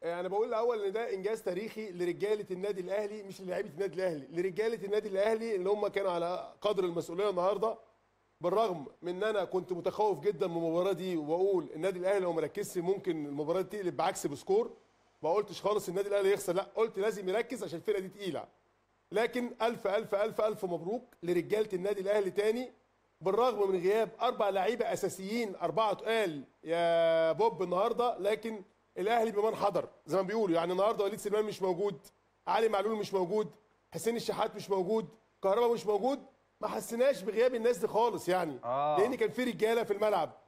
انا بقول الاول ان ده انجاز تاريخي لرجاله النادي الاهلي مش للاعيبه النادي الاهلي لرجاله النادي الاهلي اللي هم كانوا على قدر المسؤوليه النهارده بالرغم من ان انا كنت متخوف جدا من المباراه دي واقول النادي الاهلي لو ما ركزش ممكن المباراه دي تقلب بعكس بسكور ما قلتش خالص النادي الاهلي يخسر لا قلت لازم يركز عشان الفرقه دي تقيله لكن الف الف الف الف مبروك لرجاله النادي الاهلي تاني بالرغم من غياب اربع لعيبه اساسيين اربعه تقال يا بوب النهارده لكن الاهلي بمن حضر زي ما بيقولوا يعني النهارده وليد سليمان مش موجود علي معلول مش موجود حسين الشحات مش موجود كهربا مش موجود ما حسيناش بغياب الناس دي خالص يعني آه. لان كان في رجاله في الملعب